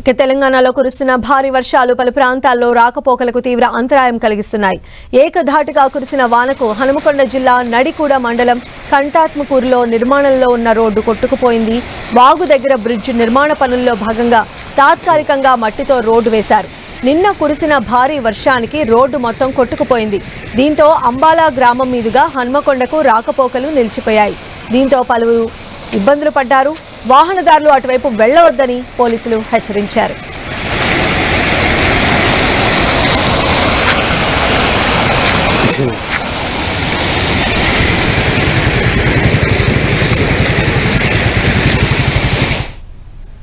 ఇక తెలంగాణలో కురుస్తున్న భారీ వర్షాలు పలు ప్రాంతాల్లో రాకపోకలకు తీవ్ర అంతరాయం కలిగిస్తున్నాయి ఏకధాటిగా కురిసిన వానకు హనుమకొండ జిల్లా నడికూడ మండలం కంటాత్మకూరులో నిర్మాణంలో ఉన్న రోడ్డు కొట్టుకుపోయింది వాగు దగ్గర బ్రిడ్జ్ నిర్మాణ పనుల్లో భాగంగా తాత్కాలికంగా మట్టితో రోడ్డు వేశారు నిన్న కురిసిన భారీ వర్షానికి రోడ్డు మొత్తం కొట్టుకుపోయింది దీంతో అంబాలా గ్రామం మీదుగా హన్మకొండకు రాకపోకలు నిలిచిపోయాయి దీంతో పలువురు ఇబ్బందులు పడ్డారు వాహనదారులు అటువైపు వెళ్లవద్దని పోలీసులు హెచ్చరించారు ఇచ్చింది